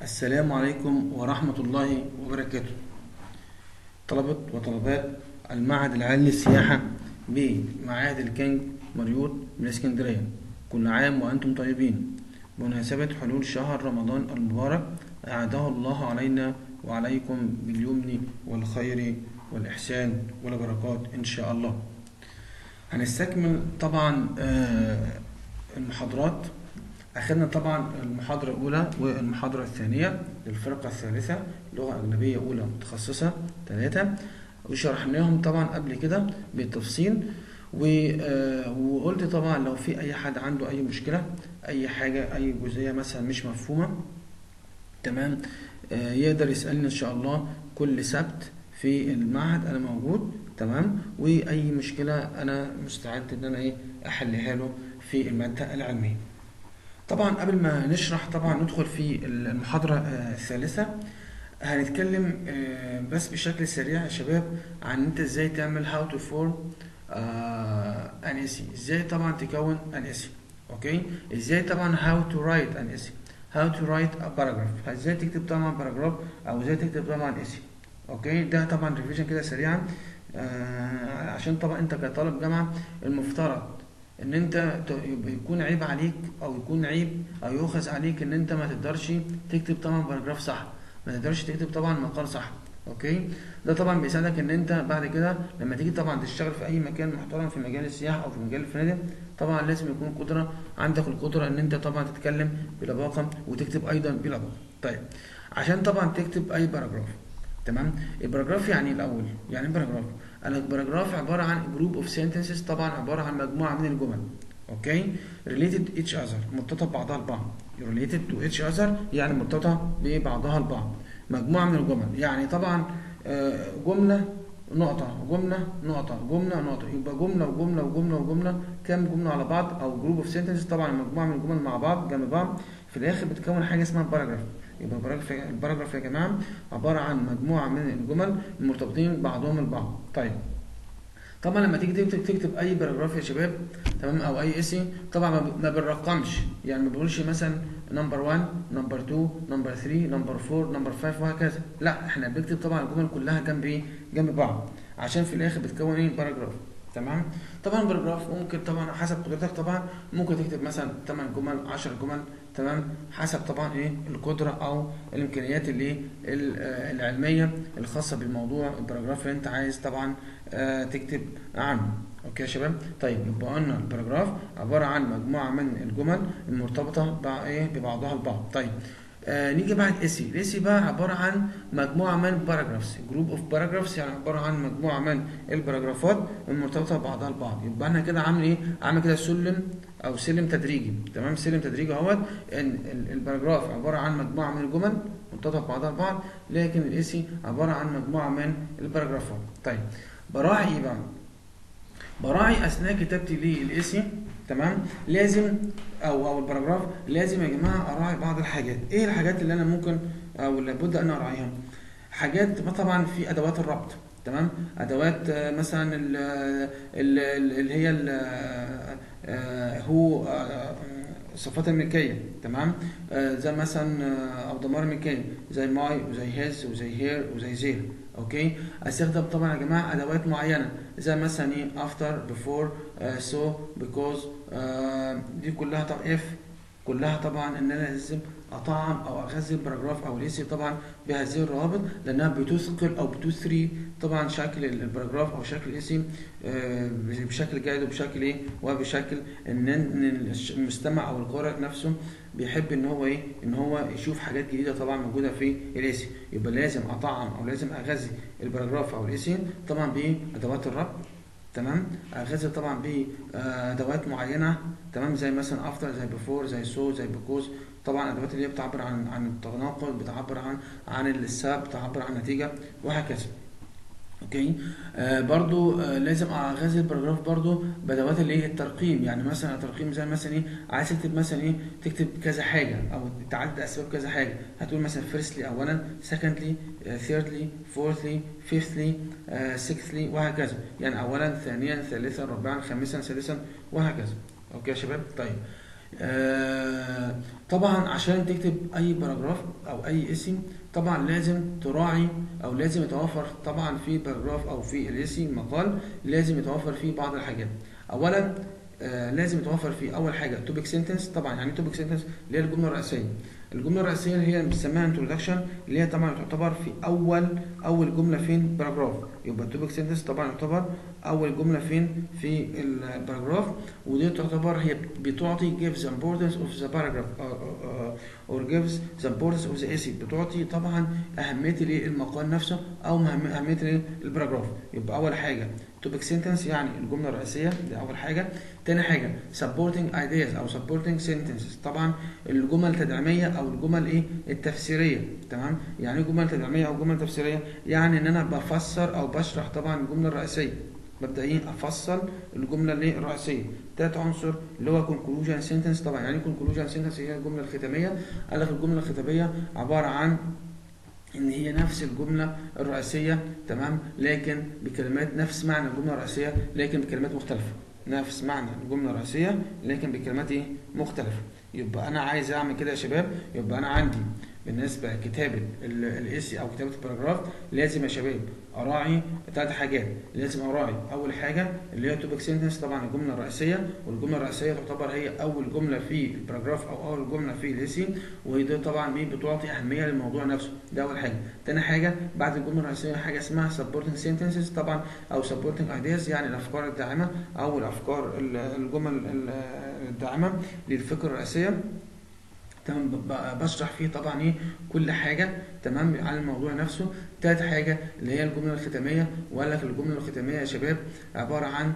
السلام عليكم ورحمة الله وبركاته طلبة وطلبات المعهد العالي للسياحة بمعاهد الكينج مريوط من اسكندرية كل عام وأنتم طيبين بمناسبة حلول شهر رمضان المبارك أعاده الله علينا وعليكم باليمن والخير والإحسان والبركات إن شاء الله هنستكمل طبعا آه، المحاضرات أخذنا طبعا المحاضرة الأولى والمحاضرة الثانية للفرقة الثالثة لغة أجنبية أولى متخصصة ثلاثة وشرحناهم طبعا قبل كده بالتفصيل و- آه، وقلت طبعا لو في أي حد عنده أي مشكلة أي حاجة أي جزئية مثلا مش مفهومة تمام آه، يقدر يسألني إن شاء الله كل سبت في المعهد أنا موجود تمام وأي مشكلة أنا مستعد إن أنا إيه أحلها له في المادة العلمية. طبعا قبل ما نشرح طبعا ندخل في المحاضرة آه، الثالثة هنتكلم آه، بس بشكل سريع يا شباب عن انت ازاي تعمل how to form آه، an essay ازاي طبعا تكون an essay اوكي ازاي طبعا how to write an essay how to write a paragraph ازاي تكتب طبعا باراجراف او ازاي تكتب طبعا essay اوكي ده طبعا ريفيجن كده سريعا آه، عشان طبعا انت كطالب جامعة المفترض ان انت ت- يبقى يكون عيب عليك او يكون عيب او يؤخذ عليك ان انت ما تقدرش تكتب طبعا باراجراف صح ما تقدرش تكتب طبعا مقال صح اوكي ده طبعا بيساعدك ان انت بعد كده لما تيجي طبعا تشتغل في اي مكان محترم في مجال السياحه او في مجال الفنادق طبعا لازم يكون قدره عندك القدره ان انت طبعا تتكلم بلباقه وتكتب ايضا بلباقه طيب عشان طبعا تكتب اي باراجراف تمام الباراجراف يعني إيه الاول يعني ايه باراجراف انا الباراجراف عباره عن جروب اوف سنتنسز طبعا عباره عن مجموعه من الجمل اوكي related each other مرتبطه ببعضها البعض related to each other يعني مرتبطه ببعضها البعض مجموعه من الجمل يعني طبعا آه، جمله نقطة جملة نقطة جملة نقطة يبقى جملة وجملة وجملة وجملة كام جملة على بعض أو جروب اوف سنتنسز طبعا مجموعة من الجمل مع بعض جنب بعض في الآخر بتكون حاجة اسمها باراجراف يبقى الباراجراف الباراجراف يا جماعة عبارة عن مجموعة من الجمل المرتبطين بعضهم البعض طيب طبعا لما تيجي تكتب تكتب اي باراجراف يا شباب تمام او اي اسي طبعا ما ب- ما بنرقمش يعني ما بنقولش مثلا نمبر 1 نمبر 2 نمبر 3 نمبر 4 نمبر 5 وهكذا لا احنا بنكتب طبعا الجمل كلها جنب ايه جنب بعض عشان في الاخر بتكون ايه باراجراف تمام طبعا باراجراف ممكن طبعا حسب قدرتك طبعا ممكن تكتب مثلا 8 جمل 10 جمل تمام حسب طبعا ايه القدره او الامكانيات اللي إيه؟ ال- آه، العلميه الخاصه بالموضوع الباراجراف اللي انت عايز طبعا آه، تكتب عنه اوكي يا شباب طيب يبقى قلنا الباراجراف عباره عن مجموعه من الجمل المرتبطه بع- ايه ببعضها البعض طيب آه نيجي بعد اسي الاسي بقى عباره عن مجموعه من باراجرافز جروب اوف باراجرافز يعني عباره عن مجموعه من الباراجرافات المرتبطه ببعضها البعض يبقى احنا كده عامل ايه عامل كده سلم او سلم تدريجي تمام سلم تدريجي اهوت ان ال- الباراجراف عباره عن مجموعه من الجمل مرتبطه ببعضها البعض لكن الاسي عباره عن مجموعه من الباراجرافات طيب براعي ايه بقى براعي اثناء كتابتي للاسي تمام لازم او او الباراجراف لازم يا جماعه اراعي بعض الحاجات ايه الحاجات اللي انا ممكن او لابد ان اراعيها حاجات طبعا في ادوات الربط تمام ادوات آه، مثلا ال- ال- ال- اللي هي ال- آه، هو آه، الصفات الملكيه تمام آه، زي مثلا آه، او ضمائر ملكيه زي ماي وزي هيز وزي هير وزي زير اوكي استخدم طبعا يا جماعه ادوات معينه زي مثلا ايه افتر بيفور سو بيكوز دي كلها طب اف كلها طبعا ان انا لازم اطعم او اغذي الباراجراف او الاسي طبعا بهذه الروابط لانها بتثقل او بتثري طبعا شكل الباراجراف او شكل الاسم آه، بشكل جيد وبشكل ايه وبشكل ان إن المستمع او القارئ نفسه بيحب ان هو ايه ان هو يشوف حاجات جديده طبعا موجوده في الاسم يبقى لازم اطعم او لازم اغذي الباراجراف او الاسم طبعا بادوات الربط تمام اغذي طبعا بادوات معينه تمام زي مثلا افتر زي بيفور زي سو زي بيكوز طبعا الادوات اللي هي بتعبر عن عن التناقض بتعبر عن عن السبب بتعبر عن النتيجه وهكذا اوكي آه برضو آه لازم اغذي الباراجراف برضو بادوات الايه الترقيم يعني مثلا الترقيم زي مثلا ايه عايز تكتب مثلا ايه تكتب كذا حاجه او تعدد اسباب كذا حاجه هتقول مثلا فيرستلي اولا سكندلي ثيردلي فورثلي فيفتلي سيكثلي وهكذا يعني اولا ثانيا ثالثا رابعا خامسا سادسا وهكذا اوكي يا شباب طيب آه طبعا عشان تكتب اي باراجراف او اي اسم طبعا لازم تراعي او لازم يتوفر طبعا في باراجراف او في الاسم مقال لازم يتوفر فيه بعض الحاجات اولا آه لازم يتوفر فيه اول حاجه توبيك سنتنس طبعا يعني توبيك سنتنس اللي هي الجمله الرئيسيه الجمله الرئيسيه اللي هي بنسميها انترودكشن اللي هي طبعا تعتبر في اول اول جمله فين باراجراف يبقى التوبيك سنتنس طبعا يعتبر اول جمله فين في الباراجراف ودي تعتبر هي بتعطي gives the importance of the paragraph or, or, or gives the importance of the essay بتعطي طبعا اهميه المقال نفسه او اهميه الباراجراف يبقى اول حاجه توبيك سنتنس يعني الجمله الرئيسيه دي اول حاجه تاني حاجه supporting ideas او supporting sentences طبعا الجمل التدعيميه او الجمل ايه التفسيريه تمام يعني ايه جمل تدعيميه او جمل تفسيريه يعني ان انا بفسر او بشرح طبعا الجمله الرئيسيه ببدا ايه افصل الجمله اللي الرئيسيه تالت عنصر اللي هو conclusion sentence طبعا يعني conclusion sentence هي الجمله الختاميه قال لك الجمله الختاميه عباره عن ان هي نفس الجمله الرئيسيه تمام لكن بكلمات نفس معنى الجمله الرئيسيه لكن بكلمات مختلفه نفس معنى الجمله الرئيسيه لكن بكلمات ايه مختلفه يبقى انا عايز اعمل كده يا شباب يبقى انا عندي بالنسبه لكتابه الاسي او كتابه الباراجراف لازم يا شباب اراعي ثلاث حاجات لازم اراعي اول حاجه اللي هي توبيك سنتنس طبعا الجمله الرئيسيه والجمله الرئيسيه تعتبر هي اول جمله في الباراجراف او اول جمله في الاسي وهي طبعا ايه بتعطي اهميه للموضوع نفسه ده اول حاجه تاني حاجه بعد الجمله الرئيسيه حاجه اسمها سبورتنج سنتنسز طبعا او سبورتنج ايدياز يعني الافكار الداعمه او الافكار الجمل الداعمه للفكره الرئيسيه تمام بشرح فيه طبعا ايه كل حاجه تمام عن الموضوع نفسه تالت حاجه اللي هي الجمله الختاميه وقال لك الجمله الختاميه يا شباب عباره عن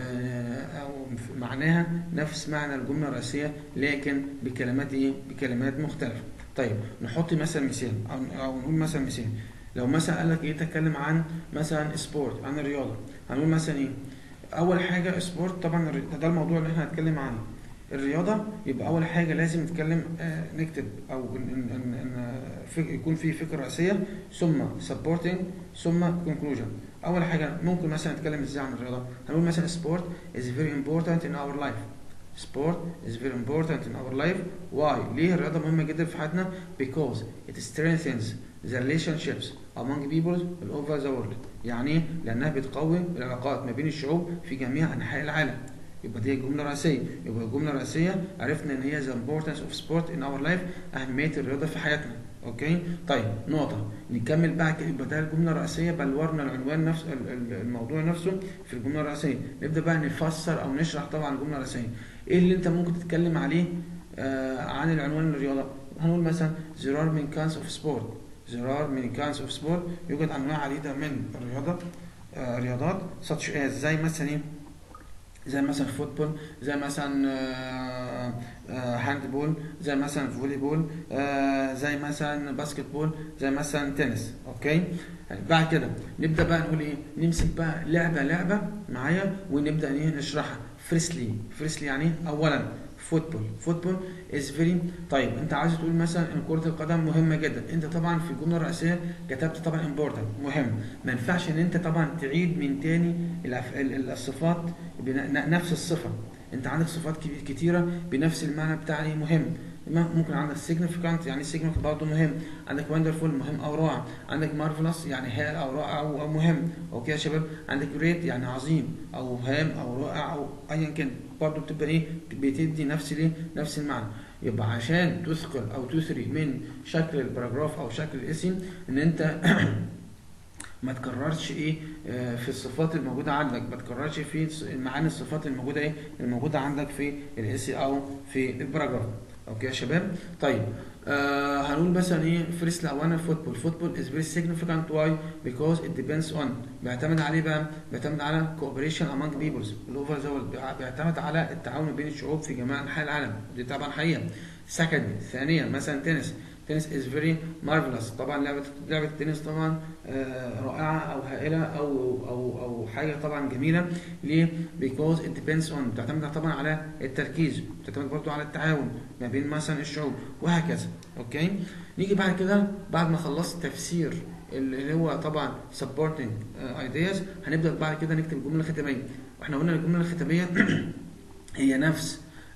او معناها نفس معنى الجمله الرئيسيه لكن بكلمات ايه بكلمات مختلفه طيب نحط مثلا مثال او او نقول مثلا مثال لو مثلا قال لك ايه تتكلم عن مثلا سبورت عن الرياضه هنقول مثلا ايه اول حاجه سبورت طبعا ده الموضوع اللي احنا هنتكلم عنه الرياضه يبقى اول حاجه لازم نتكلم آه نكتب او إن إن إن يكون في فكره رئيسيه ثم supporting ثم conclusion اول حاجه ممكن مثلا نتكلم ازاي عن الرياضه هنقول مثلا sport is very important in our life sport is very important in our life why ليه الرياضه مهمه جدا في حياتنا because it strengthens the relationships among people all over the world يعني لانها بتقوي العلاقات ما بين الشعوب في جميع انحاء العالم يبقى دي الجمله الرئيسيه يبقى الجمله الرئيسيه عرفنا ان هي the importance of sport in our life اهميه الرياضه في حياتنا اوكي طيب نقطه نكمل بقى يبقى ده الجمله الرئيسيه بلورنا العنوان نفس الموضوع نفسه في الجمله الرئيسيه نبدا بقى نفسر او نشرح طبعا الجمله الرئيسيه ايه اللي انت ممكن تتكلم عليه آه عن العنوان الرياضه هنقول مثلا there are many kinds of sport there are many kinds of sport يوجد انواع عديده من الرياضه آه رياضات such as زي مثلا ايه زي مثلا فوتبول زي مثلا هاند بول زي مثلا فولي بول زي مثلا باسكت بول زي مثلا تنس اوكي بعد كده نبدا بقى نقول ايه نمسك بقى لعبه لعبه معايا ونبدا ايه نشرحها فريسلي فريسلي يعني اولا فوتبول فوتبول از فيري طيب انت عايز تقول مثلا ان كره القدم مهمه جدا انت طبعا في الجمله الرئيسيه كتبت طبعا امبورتنت مهم ما ينفعش ان انت طبعا تعيد من تاني الصفات نفس الصفه انت عندك صفات كتيره بنفس المعنى بتاع ايه مهم ممكن عندك significant يعني significant برضه مهم عندك wonderful مهم او رائع عندك marvelous يعني هائل او رائع او, أو مهم اوكي يا شباب عندك great يعني عظيم او هام او رائع او ايا كان برضه بتبقى ايه بتدي نفس الايه نفس المعنى يبقى عشان تثقل او تثري من شكل الباراجراف او شكل الاسم ان انت ما تكررش ايه في الصفات الموجوده عندك ما تكررش في معاني الصفات الموجوده ايه الموجوده عندك في الاسي او في الباراجراف اوكي يا شباب طيب آه هنقول مثلا ايه فريس لاوانا فوتبول فوتبول از فيري significant why because it depends on بيعتمد عليه بقى بيعتمد على cooperation among peoples all over the world بيعتمد على التعاون بين الشعوب في جميع انحاء العالم دي طبعا حقيقه secondly ثانيا مثلا تنس تنس از فيري مارفلس طبعا لعبه لعبه التنس طبعا آه رائعه او هائله او او او حاجه طبعا جميله ليه؟ because it depends on بتعتمد طبعا على التركيز بتعتمد برضو على التعاون ما بين مثلا الشعوب وهكذا اوكي نيجي بعد كده بعد ما خلصت تفسير اللي هو طبعا supporting ideas هنبدا بعد كده نكتب الجمله الختاميه واحنا قلنا الجمله الختاميه هي نفس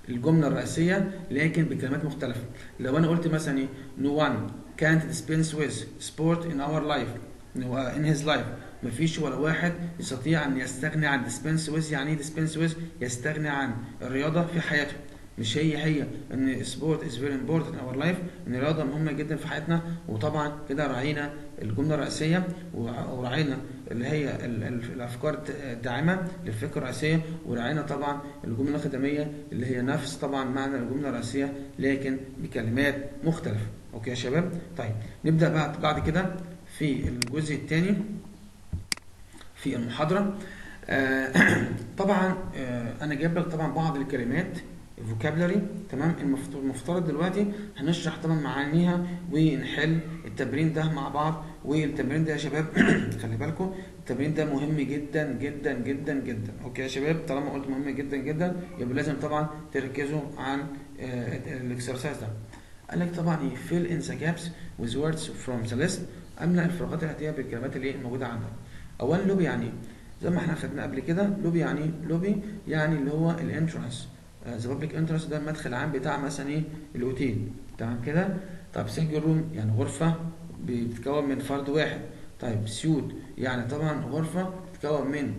الجمله الرئيسيه لكن بكلمات مختلفه لو انا قلت مثلا ايه no one can't dispense with sport in our life no, in his life مفيش ولا واحد يستطيع ان يستغني عن dispense with يعني ايه dispense with يستغني عن الرياضه في حياته مش هي هي ان سبورت از فيري امبورتنت ان اور لايف ان الرياضه مهمه جدا في حياتنا وطبعا كده راعينا الجمله الرئيسيه وراعينا اللي هي ال- ال- الافكار الداعمه للفكره الرئيسيه وراعينا طبعا الجمله الخدميه اللي هي نفس طبعا معنى الجمله الرئيسيه لكن بكلمات مختلفه اوكي يا شباب طيب نبدا بعد بعد كده في الجزء الثاني في المحاضره آه، طبعا آه، انا جايب لك طبعا بعض الكلمات الفوكابلري تمام المفت- المفترض دلوقتي هنشرح طبعا معانيها ونحل التمرين ده مع بعض والتمرين ده يا شباب خلي بالكم التمرين ده مهم جدا جدا جدا جدا اوكي يا شباب طالما قلت مهم جدا جدا يبقى لازم طبعا تركزوا عن الاكسرسايز ده قال لك طبعا ايه fill in the gaps with words from the list املأ الفراغات الاتيه بالكلمات اللي الموجوده عندك اولا لوبي يعني ايه زي ما احنا خدنا قبل كده لوبي يعني إيه؟ لوبي يعني اللي هو الانترانس ذا بابليك انترانس ده المدخل العام بتاع مثلا ايه الاوتيل تمام كده طب سنجل روم يعني غرفه بتتكون من فرد واحد طيب سيوت يعني طبعا غرفه بتتكون من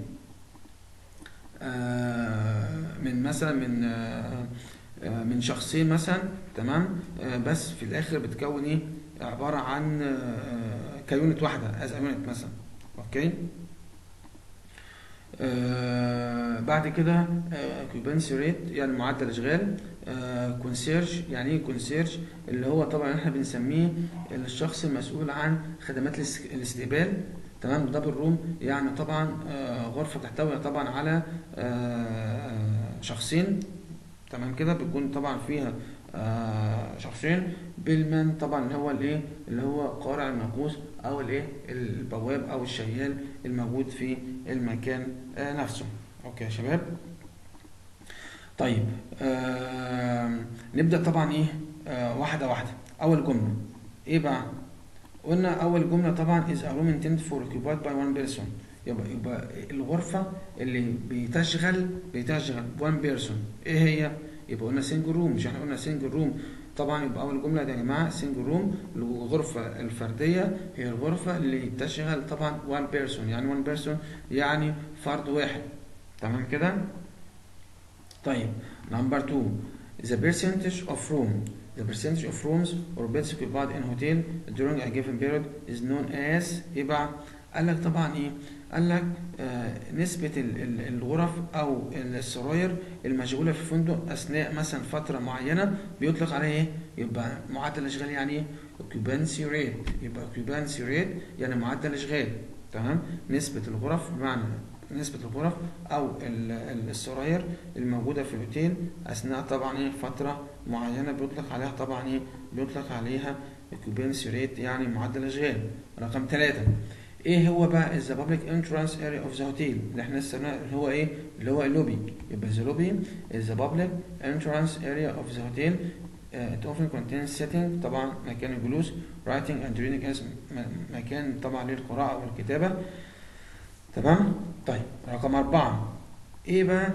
آه من مثلا من آه آه من شخصين مثلا تمام آه بس في الاخر بتكون ايه عباره عن آه كيونت واحده از يونت مثلا اوكي آه بعد كده اوكيبانسي ريت يعني معدل اشغال كونسيرج يعني ايه كونسيرج اللي هو طبعا احنا بنسميه الشخص المسؤول عن خدمات الاس- الاستقبال تمام دبل روم يعني طبعا آه غرفه تحتوي طبعا على آه شخصين تمام كده بيكون طبعا فيها آه شخصين بالمان طبعا اللي هو الايه اللي هو قارع الناقوس او الايه البواب او الشيال الموجود في المكان آه نفسه اوكي يا شباب طيب آه نبدا طبعا ايه آه واحده واحده اول جمله ايه بقى قلنا اول جمله طبعا is a room intended for occupied by one person يبقى يبقى الغرفه اللي بتشغل بتشغل one person ايه هي يبقى قلنا سنجل روم مش احنا قلنا سنجل روم طبعا يبقى اول جمله دي يا جماعه سنجل روم الغرفه الفرديه هي الغرفه اللي بتشغل طبعا one person يعني one person يعني فرد واحد تمام كده طيب نمبر 2 the percentage of room the percentage of rooms or beds occupied in hotel during a given period is known as ايه بقى قال لك طبعا ايه قال لك آه نسبة ال- ال- الغرف أو السراير المشغولة في الفندق أثناء مثلا فترة معينة بيطلق عليها إيه؟ يبقى معدل الإشغال يعني إيه؟ occupancy rate يبقى occupancy rate يعني معدل الإشغال تمام؟ نسبة الغرف بمعنى نسبة الغرف أو ال- ال- السراير الموجودة في الأوتيل أثناء طبعا إيه فترة معينة بيطلق عليها طبعا إيه؟ بيطلق عليها occupancy rate يعني معدل الإشغال رقم ثلاثة ايه هو بقى ذا بابليك انترانس اريا اوف ذا هوتيل اللي احنا لسه قلنا اللي هو ايه اللي هو اللوبي يبقى ذا لوبي ذا بابليك انترانس اريا اوف ذا هوتيل it often contains sitting طبعا مكان الجلوس writing and reading اسم م- مكان طبعا للقراءة والكتابة تمام طيب رقم أربعة ايه بقى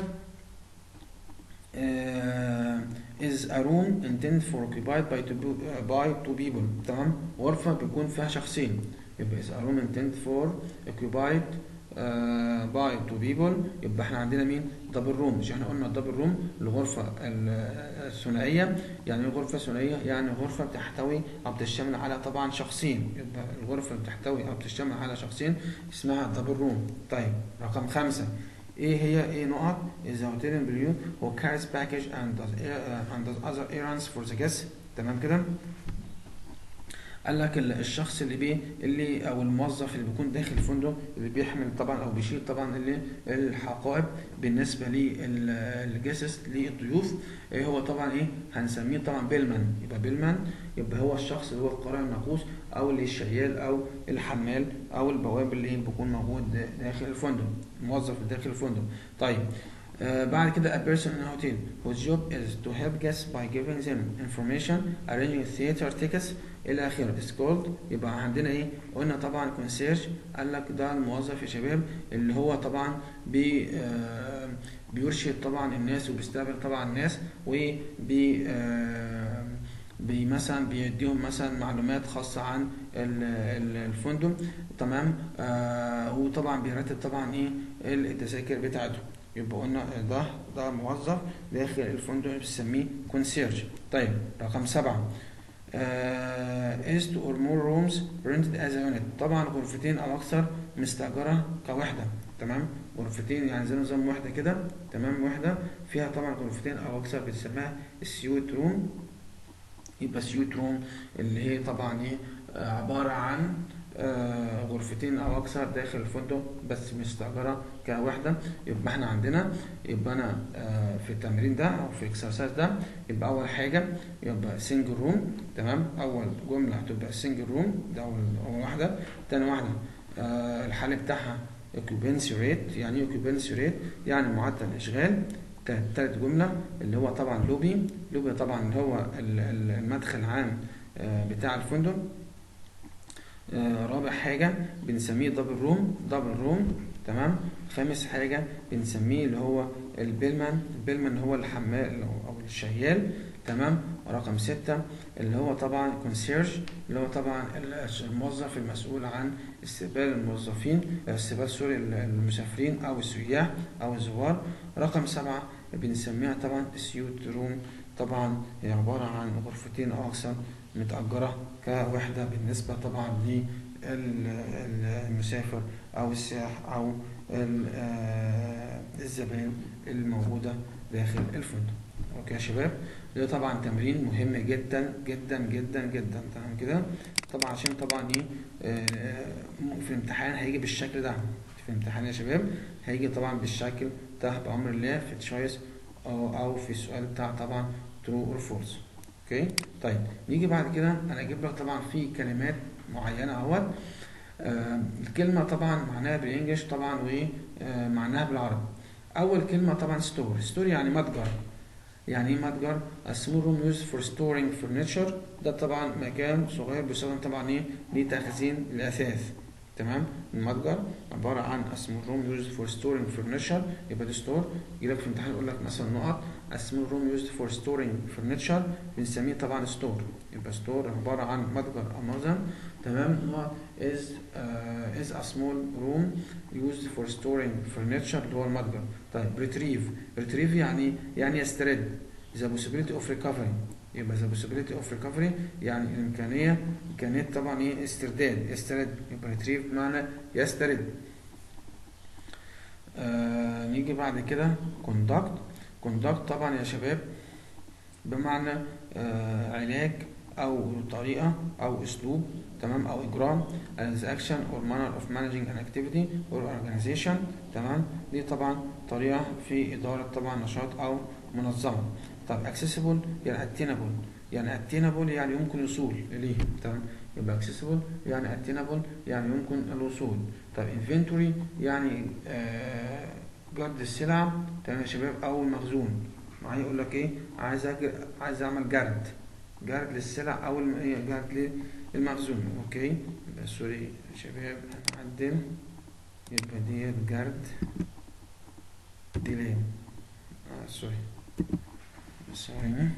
آه is a room intended for occupied by two, uh, by two people تمام غرفة بيكون فيها شخصين يبقى is a room intended for occupied uh, by two people يبقى احنا عندنا مين دبل روم مش احنا قلنا الدبل روم الغرفة ال- الثنائية يعني ايه غرفة ثنائية يعني غرفة بتحتوي أو بتشتمل على طبعا شخصين يبقى الغرفة اللي بتحتوي أو بتشتمل على شخصين اسمها دبل روم طيب رقم خمسة ايه هي ايه نقط is a hotel employee who carries package and does, uh, and does other errands for the guests تمام كده قال لك ال- الشخص اللي بيه اللي او الموظف اللي بيكون داخل الفندق اللي بيحمل طبعا او بيشيل طبعا اللي الحقائب بالنسبه للجسس للضيوف إيه هو طبعا ايه هنسميه طبعا بيلمان يبقى بيلمان يبقى هو الشخص اللي هو القارئ الناقوس او اللي الشيال او الحمال او البواب اللي بيكون موجود دا- داخل الفندق موظف داخل الفندق طيب آه بعد كده a person in a hotel whose job is to help guests by giving them information arranging theater tickets الى اخره is called يبقى عندنا ايه قلنا طبعا concierge قال لك ده الموظف يا شباب اللي هو طبعا بي آه بيرشد طبعا الناس وبيستقبل طبعا الناس وبي آه بي مثلا بيديهم مثلا معلومات خاصة عن ال- ال- الفندق تمام آه وطبعا بيرتب طبعا ايه التذاكر بتاعته يبقى قلنا ده ده موظف داخل الفندق بنسميه كونسيرج طيب رقم سبعة is to or more rooms rented as a unit طبعا غرفتين او اكثر مستأجرة كوحدة تمام غرفتين يعني زي نظام وحدة كده تمام وحدة فيها طبعا غرفتين او اكثر بتسميها السيوت روم يبقى سيوت روم اللي هي طبعا ايه آه، عبارة عن آه، غرفتين او اكثر داخل الفندق بس مستأجرة كوحدة يبقى احنا عندنا يبقى انا آه، في التمرين ده او في الاكسرسايز ده يبقى اول حاجة يبقى سنجل روم تمام اول جملة هتبقى سنجل روم ده اول اول واحدة تاني واحدة آه، الحل بتاعها occupancy rate يعني ايه occupancy rate يعني معدل الاشغال تا- تالت جملة اللي هو طبعا لوبي لوبي طبعا اللي هو ال- ال- المدخل العام آه، بتاع الفندق آه، رابع حاجة بنسميه دبل روم دبل روم تمام خامس حاجة بنسميه اللي هو البيلمان البيلمان هو الحمال أو أو الشيال تمام رقم ستة اللي هو طبعا كونسيرج اللي هو طبعا ال- الموظف المسؤول عن استقبال الموظفين استقبال سوري المسافرين أو السياح أو الزوار رقم سبعة بنسميها طبعا سيوت روم طبعا هي عبارة عن غرفتين أو أكثر متأجرة كوحدة بالنسبة طبعا للمسافر أو السائح أو ال- آه، الزبائن الموجودة داخل الفندق أوكي يا شباب ده طبعا تمرين مهم جدا جدا جدا جدا تمام كده طبعا عشان طبعا ايه آه، في الامتحان هيجي بالشكل ده في الامتحان يا شباب هيجي طبعا بالشكل ده بأمر الله في تشويس أو أو في السؤال بتاع طبعا true or false اوكي طيب نيجي بعد كده انا اجيب لك طبعا في كلمات معينه اهوت آه الكلمه طبعا معناها بالانجلش طبعا وايه آه معناها بالعربي اول كلمه طبعا ستور ستور يعني متجر يعني ايه متجر a small room used for storing furniture ده طبعا مكان صغير بيستخدم طبعا ايه لتخزين الاثاث تمام المتجر عباره عن a small room used for storing furniture يبقى ده ستور يجي لك في امتحان يقول لك مثلا نقط a small room used for storing furniture بنسميه طبعا ستور يبقى ستور عباره عن متجر او مخزن تمام هو is uh, is a small room used for storing furniture اللي هو المتجر طيب retrieve retrieve يعني يعني يسترد the possibility of recovery يبقى the possibility of recovery يعني الإمكانية إمكانية طبعا إيه استرداد يسترد يبقى retrieve بمعنى يسترد آه نيجي بعد كده conduct conduct طبعا يا شباب بمعنى آه علاج أو طريقة أو أسلوب تمام أو إجرام as action or manner of managing an activity or organization تمام دي طبعا طريقة في إدارة طبعا نشاط أو منظمة طب accessible يعني attainable يعني attainable يعني يمكن الوصول إليه تمام يبقى accessible يعني attainable يعني يمكن الوصول طب inventory يعني آه جرد السلع تمام يا شباب أو المخزون معايا يقول لك إيه عايز أجر... عايز أعمل جرد جرد للسلع أو الم... إيه جرد للمخزون أوكي يبقى سوري يا شباب هنعدل يبقى دي جرد دي ليه آه سوري ثواني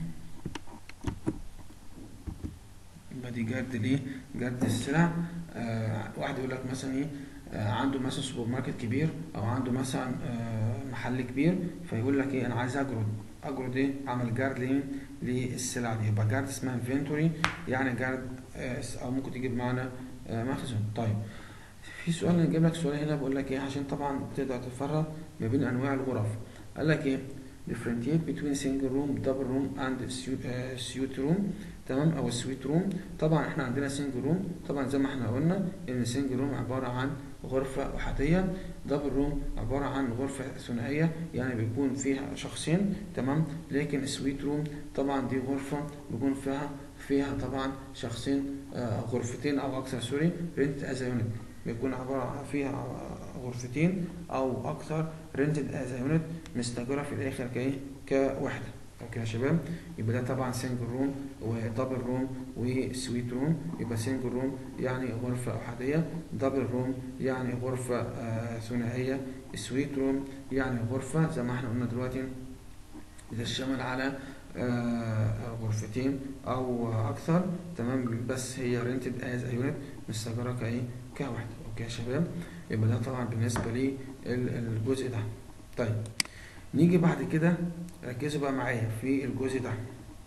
يبقى دي جرد ليه جرد السلع آه واحد يقول لك مثلا ايه آه عنده مثلا سوبر ماركت كبير او عنده مثلا آه محل كبير فيقول لك ايه انا عايز اجرد اجرد ايه اعمل جرد ليه للسلع دي يبقى جرد اسمها انفنتوري يعني جرد آه او ممكن تجيب معنا آه مخزون طيب في سؤال نجيب لك سؤال هنا بقول لك ايه عشان طبعا تقدر تفرق ما بين انواع الغرف قال لك ايه differentiate between single room double room and suite, uh, suite room تمام او السويت روم طبعا احنا عندنا سنجل روم طبعا زي ما احنا قلنا ان سنجل روم عباره عن غرفه احاديه دبل روم عباره عن غرفه ثنائيه يعني بيكون فيها شخصين تمام لكن السويت روم طبعا دي غرفه بيكون فيها فيها طبعا شخصين آه غرفتين او اكثر سوري رنت از يونت بيكون عباره فيها غرفتين او اكثر رنتد از يونت مستاجره في الاخر كايه كوحده اوكي يا شباب يبقى ده طبعا سنجل روم ودبل روم وسويت روم يبقى سنجل روم يعني غرفة أحادية دبل روم يعني غرفة آه ثنائية سويت روم يعني غرفة زي ما احنا قلنا دلوقتي بتشتمل على آه غرفتين أو أكثر تمام بس هي رينتد از يونت مستأجرة كإيه كوحدة اوكي يا شباب يبقى ده طبعا بالنسبة للجزء ده طيب نيجي بعد كده ركزوا بقى معايا في الجزء ده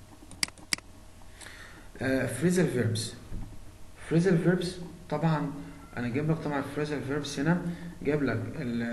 فريزل فيربس فريزل فيربس طبعا انا جايب لك طبعا فريزل فيربس هنا جايب لك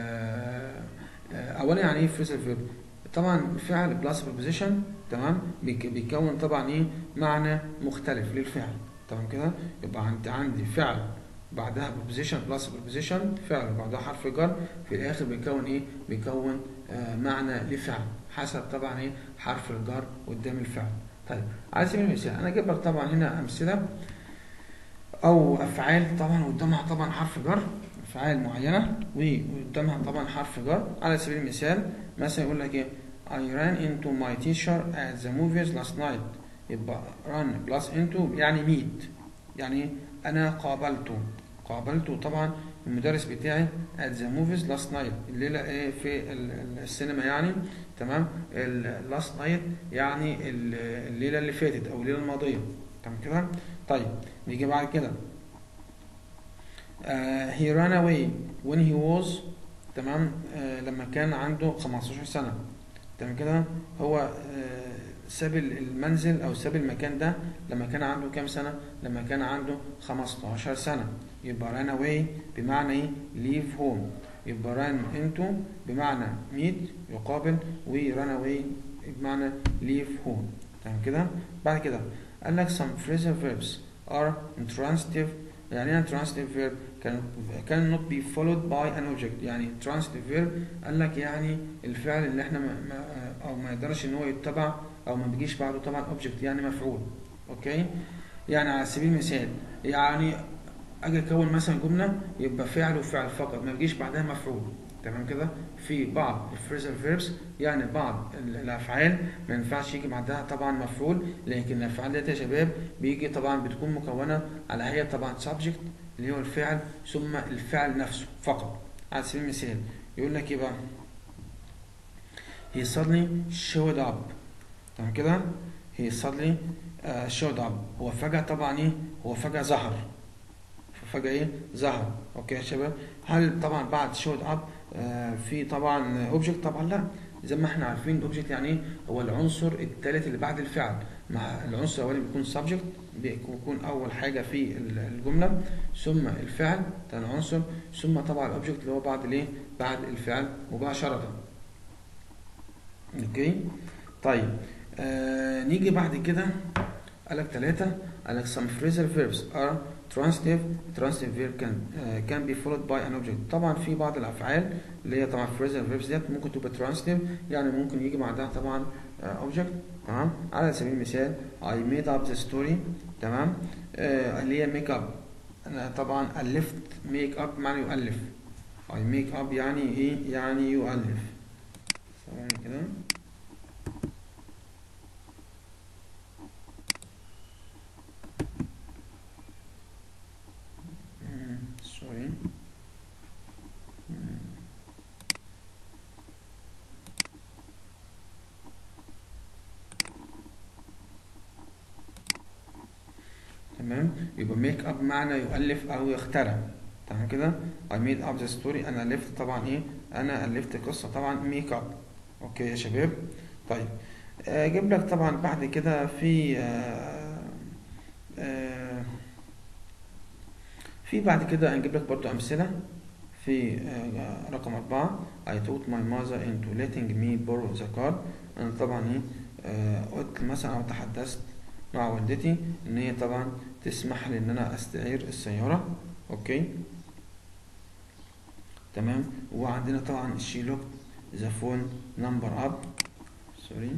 اولا يعني ايه فريزل فيرب طبعا فعل بلس بوزيشن تمام بيكون طبعا ايه معنى مختلف للفعل تمام كده يبقى عندي عندي فعل بعدها بوزيشن بلس بوزيشن فعل بعدها حرف جر في الاخر بيكون ايه بيكون آه معنى لفعل حسب طبعا ايه حرف الجر قدام الفعل طيب على سبيل المثال انا اجيب لك طبعا هنا امثله او افعال طبعا قدامها طبعا حرف جر افعال معينه وقدامها طبعا حرف جر على سبيل المثال مثلا يقول لك ايه I ran into my teacher at the movies last night يبقى run plus into يعني meet يعني انا قابلته قابلته طبعا المدرس بتاعي at the movies last night الليلة ايه في السينما يعني تمام last night يعني الليلة اللي فاتت او الليلة الماضية تمام كده طيب نيجي بعد كده uh, he ran away when he was تمام uh, لما كان عنده 15 سنة تمام كده هو uh, ساب المنزل او ساب المكان ده لما كان عنده كام سنة لما كان عنده 15 سنة يبقى run away بمعنى ايه leave home يبقى run into بمعنى meet يقابل و run away بمعنى leave home تمام كده بعد كده قال لك some phrasal verbs are intransitive يعني ايه intransitive verb can can not be followed by an object يعني transitive verb قال لك يعني الفعل اللي احنا ما ما او ما يقدرش ان هو يتبع او ما بيجيش بعده طبعا object يعني مفعول اوكي يعني على سبيل المثال يعني اجي اكون مثلا جمله يبقى فعل وفعل فقط ما بيجيش بعدها مفعول تمام كده في بعض الفريزل فيربس يعني بعض الافعال ما ينفعش يجي بعدها طبعا مفعول لكن الافعال ديت يا شباب بيجي طبعا بتكون مكونه على هي طبعا subject اللي هو الفعل ثم الفعل نفسه فقط على سبيل المثال يقول لك ايه بقى he suddenly showed up تمام كده he suddenly uh, showed up هو فجأة طبعا ايه هو فجأة ظهر فجأة ايه ظهر اوكي يا شباب هل طبعا بعد showed up آه في طبعا اوبجكت طبعا لا زي ما احنا عارفين الاوبجكت يعني ايه هو العنصر الثالث اللي بعد الفعل مع العنصر الاولاني بيكون subject بيكون اول حاجه في الجمله ثم الفعل ثاني عنصر ثم طبعا الاوبجكت اللي هو بعد الايه بعد الفعل مباشره اوكي طيب آه نيجي بعد كده قال لك ثلاثه قال لك some phrasal verbs are transitive transitive verb can uh, can be followed by an object طبعا في بعض الافعال اللي هي طبعا phrasal verbs ديت ممكن تبقى transitive يعني ممكن يجي بعدها طبعا uh, object تمام على سبيل المثال I made up the story تمام uh, اللي هي make up انا طبعا الفت make up معنى يؤلف I make up يعني ايه يعني يؤلف ثواني كده sorry تمام يبقى ميك اب معنى يؤلف او يخترع تمام كده I made up the story انا الفت طبعا ايه انا الفت قصه طبعا ميك اب اوكي يا شباب طيب اجيب لك طبعا بعد كده في آه آه في بعد كده هنجيب لك برضو أمثلة في رقم أربعة I taught my mother into letting me borrow the car أنا طبعا إيه قلت مثلا أو تحدثت مع والدتي إن هي طبعا تسمح لي إن أنا أستعير السيارة أوكي تمام وعندنا طبعا she looked the phone number up sorry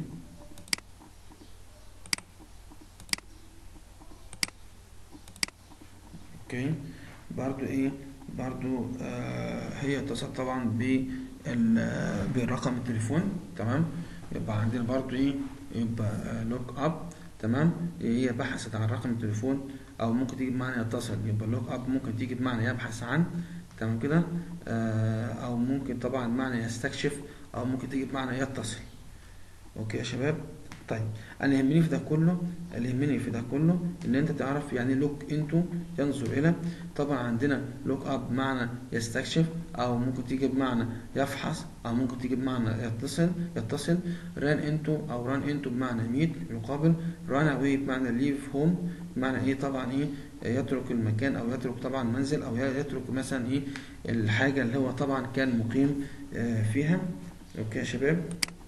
اوكي برضو ايه برضو آه هي اتصلت طبعا برقم التليفون تمام يبقى عندنا برضو ايه يبقى لوك اب تمام هي بحثت عن رقم التليفون او ممكن تيجي بمعنى يتصل يبقى لوك اب ممكن تيجي بمعنى يبحث عن تمام كده آه، او ممكن طبعا بمعنى يستكشف او ممكن تيجي بمعنى يتصل اوكي يا شباب طيب انا يهمني في ده كله اللي يهمني في ده كله ان انت تعرف يعني لوك انتو ينظر الى طبعا عندنا لوك اب بمعنى يستكشف او ممكن تيجي بمعنى يفحص او ممكن تيجي بمعنى يتصل يتصل ران انتو او ران انتو بمعنى ميت يقابل ران اواي بمعنى ليف هوم بمعنى ايه طبعا ايه يترك المكان او يترك طبعا منزل او يترك مثلا ايه الحاجه اللي هو طبعا كان مقيم آه، فيها اوكي يا شباب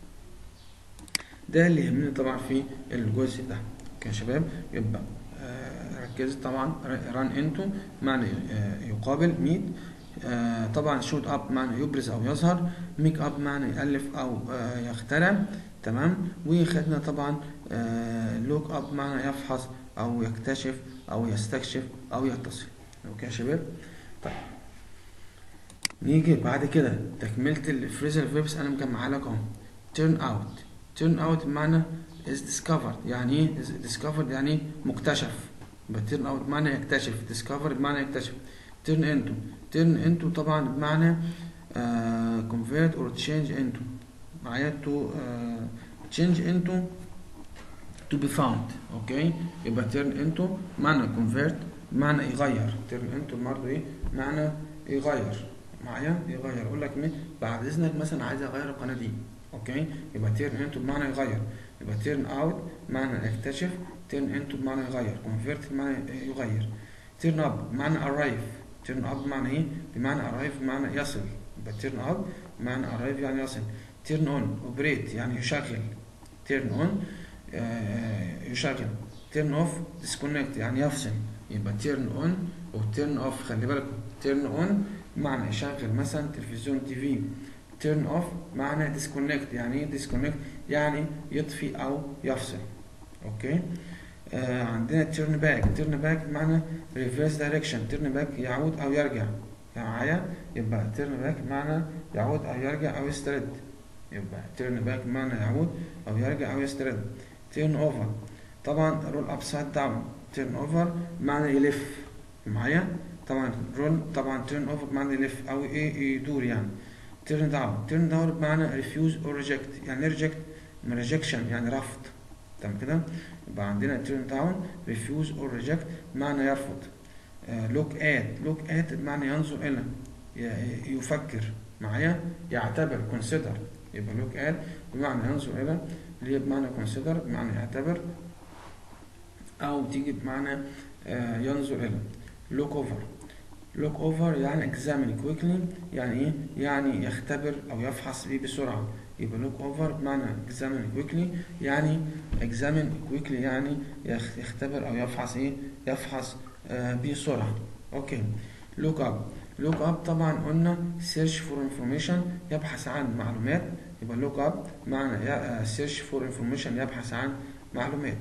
ده اللي يهمني طبعا في الجزء ده اوكي يا شباب يبقى آه، ركزت طبعا ران انتو معنى آه، يقابل ميت آه، طبعا شوت اب معنى يبرز او يظهر ميك اب معنى يالف او آه، يخترع تمام وخدنا طبعا لوك اب معنى يفحص او يكتشف او يستكشف او يتصل اوكي يا شباب طيب نيجي بعد كده تكملة الفريزل فيربس انا مجمعها لك اهو turn out turn out بمعنى is discovered يعني ايه is discovered يعني إيه؟ مكتشف يبقى turn out بمعنى يكتشف discovered بمعنى يكتشف turn into turn into طبعا بمعنى آه convert or change into معايا to آه change into to be found اوكي يبقى turn into معنى convert معنى يغير turn into برضه ايه معنى يغير معايا يغير اقول لك مين بعد اذنك مثلا عايز اغير القناه دي اوكي يبقى turn into بمعنى يغير يبقى turn out بمعنى يكتشف turn into بمعنى يغير convert بمعنى يغير turn up بمعنى arrive turn up بمعنى ايه بمعنى arrive بمعنى يصل يبقى turn up بمعنى arrive يعني يصل turn on operate يعني يشغل turn on آه، يشغل turn off disconnect يعني يفصل يبقى turn on و turn off خلي بالكم turn on معنى يشغل مثلا تلفزيون تي في turn off معنى disconnect يعني ايه disconnect يعني يطفي او يفصل اوكي آه عندنا turn back turn back بمعنى reverse direction turn back يعود او يرجع يعني معايا يبقى turn back معنى يعود او يرجع او يسترد يبقى turn back معنى يعود او يرجع او يسترد turn over طبعا roll upside down turn over معنى يلف معايا طبعا رول طبعا turn over بمعنى يلف او ايه يدور يعني turn down turn down بمعنى refuse or reject يعني reject من rejection يعني رفض تمام كده يبقى عندنا turn down refuse or reject بمعنى يرفض آه، look at look at بمعنى ينظر الى ي- يفكر معايا يعتبر consider يبقى look at بمعنى ينظر الى اللي هي بمعنى consider بمعنى يعتبر او تيجي بمعنى آه، ينظر الى look over look over يعني examine quickly يعني ايه يعني يختبر او يفحص بيه بسرعه يبقى look over بمعنى examine quickly يعني examine quickly يعني يخ- يختبر او يفحص ايه يفحص آه بسرعه اوكي look up look up طبعا قلنا search for information يبحث عن معلومات يبقى look up معنى يا- آه، search for information يبحث عن معلومات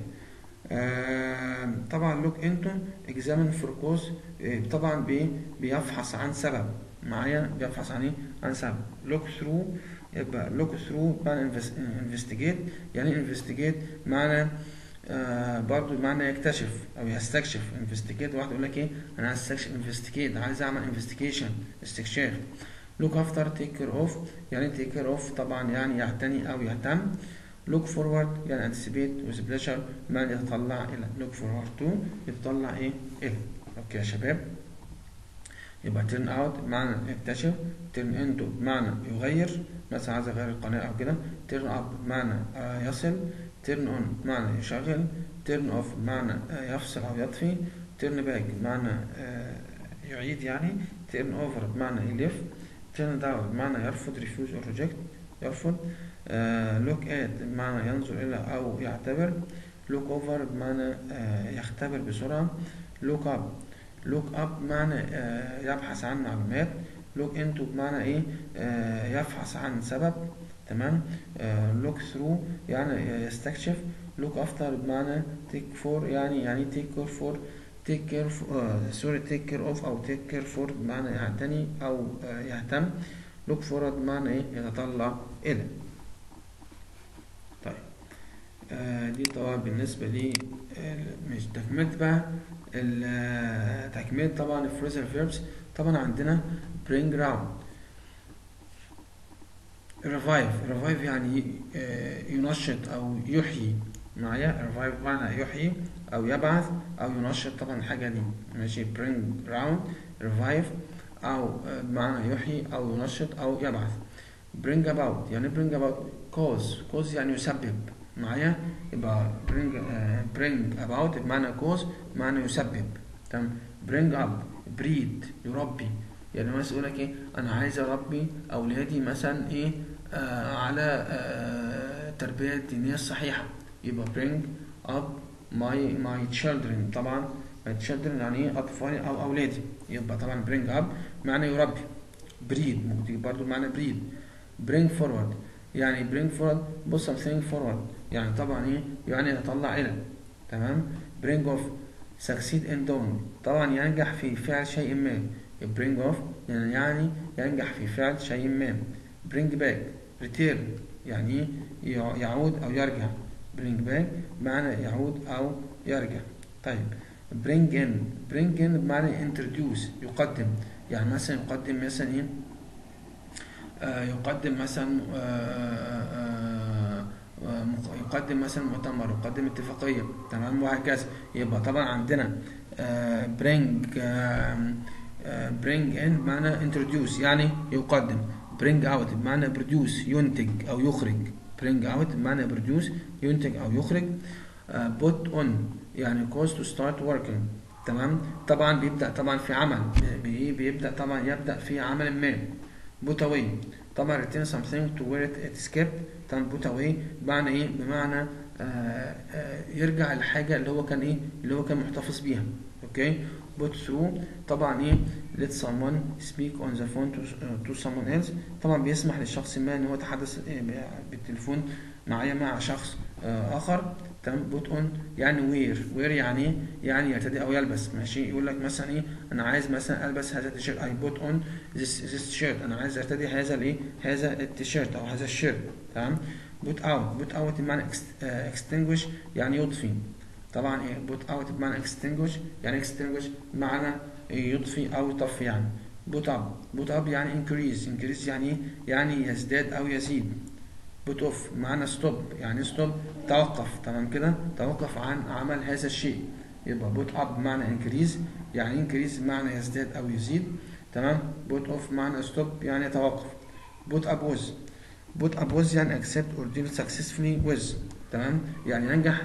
آه، طبعا لوك انتو اكزامن فور كوز طبعا بي بيفحص عن سبب معايا بيفحص عن ايه عن سبب لوك ثرو يبقى لوك ثرو بمعنى انفستيجيت يعني انفستيجيت معنى آه برضو معنى يكتشف او يستكشف انفستيجيت واحد يقول لك ايه انا عايز استكشف انفستيجيت عايز اعمل انفستيجيشن استكشاف لوك افتر تيك كير اوف يعني تيك كير اوف طبعا يعني يعتني او يهتم look forward يعني anticipate with pleasure بمعنى يتطلع إلى look forward to يتطلع إيه إلى أوكي يا شباب يبقى turn out بمعنى يكتشف turn into بمعنى يغير مثلا عايز أغير القناة أو كده turn up بمعنى آه، يصل turn on بمعنى يشغل turn off بمعنى آه، يفصل أو يطفي turn back بمعنى آه، يعيد يعني turn over بمعنى يلف turn down بمعنى يرفض refuse or reject يرفض لوك ات بمعنى ينظر إلى أو يعتبر لوك اوفر بمعنى آه، يختبر بسرعة لوك اب لوك اب بمعنى آه، يبحث عن معلومات لوك انتو بمعنى ايه آه، يفحص عن سبب تمام لوك ثرو يعني يستكشف لوك افتر بمعنى تيك فور يعني يعني تيك كير فور تيك كير سوري تيك كير اوف او تيك كير فور بمعنى يعتني او آه، يهتم لوك فورورد بمعنى ايه يتطلع الى طيب آه دي طبعا بالنسبة لي مش تكملة بقى تكملة طبعا الفريزر فيربس طبعا عندنا bring round revive revive يعني ينشط أو يحيي معايا revive معنى يحيي أو يبعث أو ينشط طبعا الحاجة دي ماشي bring round revive أو بمعنى يحيي أو ينشط أو يبعث bring about يعني bring about cause cause يعني يسبب معايا يبقى bring uh, bring about بمعنى cause بمعنى يسبب تمام bring up breed يربي يعني مثلا يقول لك ايه انا عايز اربي اولادي مثلا ايه آه على آه التربيه الدينيه الصحيحه يبقى bring up my my children طبعا my children يعني ايه اطفالي او اولادي يبقى طبعا bring up معنى يربي breed ممكن برضه معنى breed bring forward يعني bring forward put something forward يعني طبعا ايه يعني يتطلع الى تمام bring off succeed in doing طبعا ينجح في فعل شيء ما bring off يعني يعني ينجح في فعل شيء ما bring back return يعني يعود او يرجع bring back معنى يعود او يرجع طيب bring in bring in بمعنى introduce يقدم يعني مثلا يقدم مثلا ايه آه يقدم مثلا آه آه يقدم مثلا مؤتمر يقدم اتفاقية تمام وهكذا يبقى طبعا عندنا bring bring in بمعنى introduce يعني يقدم bring out بمعنى produce ينتج أو يخرج bring out بمعنى produce ينتج أو يخرج put on يعني cause to start working تمام طبعا بيبدأ طبعا في عمل بيبدأ طبعا يبدأ في عمل ما put away طبعا return something to where it escaped طبعا put away بمعنى ايه بمعنى آآ آآ يرجع الحاجة اللي هو كان ايه اللي هو كان محتفظ بيها اوكي put through طبعا ايه let someone speak on the phone to, uh, to someone else طبعا بيسمح للشخص ما ان هو يتحدث بالتليفون معايا مع شخص آه اخر تمام بوت اون يعني وير وير يعني ايه يعني يرتدي او يلبس ماشي يقول لك مثلا ايه انا عايز مثلا البس هذا التيشيرت اي بوت اون ذس ذس شيرت انا عايز ارتدي هذا الايه هذا التيشيرت او هذا الشيرت تمام بوت اوت بوت اوت بمعنى اكستنجوش يعني يضفي طبعا ايه بوت اوت بمعنى اكستنجوش يعني اكستنجوش بمعنى يضفي او يطفي يعني بوت اب بوت اب يعني انكريز انكريز يعني ايه يعني يزداد او يزيد بوت اوف معنى ستوب يعني ستوب توقف تمام كده توقف عن عمل هذا الشيء يبقى بوت اب بمعنى انكريز يعني انكريز بمعنى يزداد او يزيد تمام بوت اوف معنى ستوب يعني يتوقف بوت اب وز بوت اب وز يعني اكسبت اور ديل سكسسفولي وز تمام يعني ينجح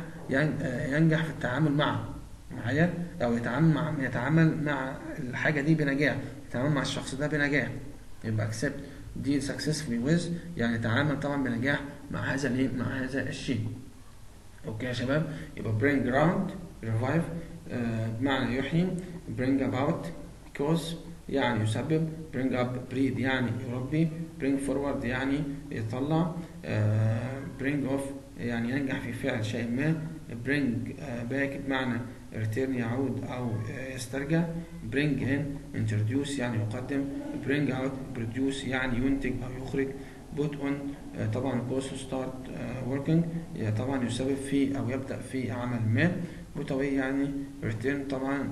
ينجح في التعامل مع معايا او يتعامل مع يتعامل مع الحاجه دي بنجاح يتعامل مع الشخص ده بنجاح يبقى اكسبت deal successfully with يعني تعامل طبعا بنجاح مع هذا الايه مع هذا الشيء اوكي يا شباب يبقى bring around revive آه بمعنى يحيي bring about cause يعني يسبب bring up breed يعني يربي bring forward يعني يطلع آه bring off يعني ينجح في فعل شيء ما bring آه back بمعنى return يعود أو يسترجع bring in introduce يعني يقدم bring out produce يعني ينتج أو يخرج put on طبعا cause to start working طبعا يسبب في أو يبدأ في عمل ما put away يعني return طبعا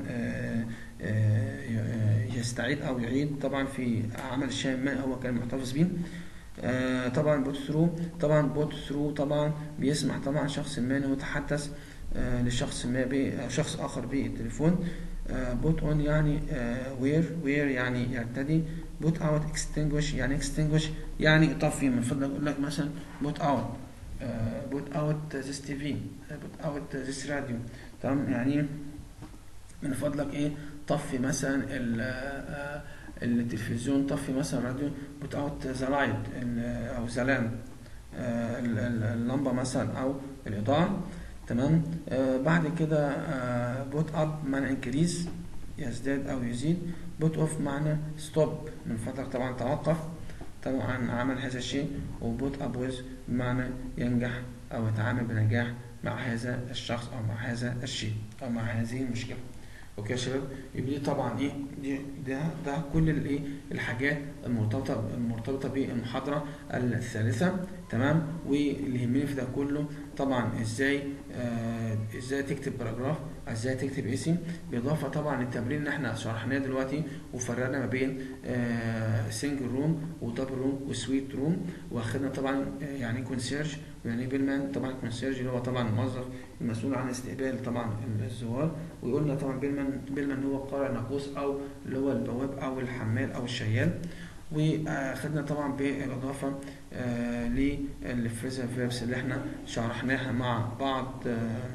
يستعيد أو يعيد طبعا في عمل شيء ما هو كان محتفظ به طبعا بوت ثرو طبعا بوت ثرو طبعا بيسمح طبعا شخص ما انه يتحدث آه لشخص ما بشخص اخر بالتليفون بوت اون يعني وير وير يعني يرتدي بوت اوت اكستنجوش يعني اكستنجوش يعني يطفي من فضلك اقول لك مثلا بوت اوت بوت اوت ذيس تي في بوت اوت ذيس راديو تمام يعني من فضلك ايه طفي مثلا التلفزيون طفي مثلا الراديو بوت اوت ذا لايت او ذا لامب اللمبه مثلا او الاضاءه تمام آه بعد كده آه بوت اب معنى انكريز يزداد او يزيد بوت اوف معنى ستوب من فضلك طبعا توقف طبعا عمل هذا الشيء وبوت اب ويز بمعنى ينجح او يتعامل بنجاح مع هذا الشخص او مع هذا الشيء او مع هذه المشكله اوكي يا شباب يبقى دي طبعا ايه دي ده ده كل الايه الحاجات المرتبطه المرتبطه بالمحاضره الثالثه تمام واللي يهمني في ده كله طبعا ازاي آه ازاي تكتب باراجراف ازاي تكتب اسم بالاضافه طبعا للتمرين اللي احنا شرحناه دلوقتي وفرقنا ما بين آه سنجل روم ودبل روم وسويت روم واخدنا طبعا آه يعني كونسيرج يعني بيلمان طبعا كونسيرج اللي هو طبعا الموظف المسؤول عن استقبال طبعا الزوار وقلنا طبعا بيلمان بيلمان هو قارئ ناقوس او اللي هو البواب او الحمال او الشيال واخدنا طبعا بالاضافه آه للفريزر فيربس اللي احنا شرحناها مع بعض آه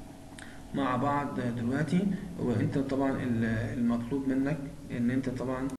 مع بعض دلوقتي وانت طبعا المطلوب منك ان انت طبعا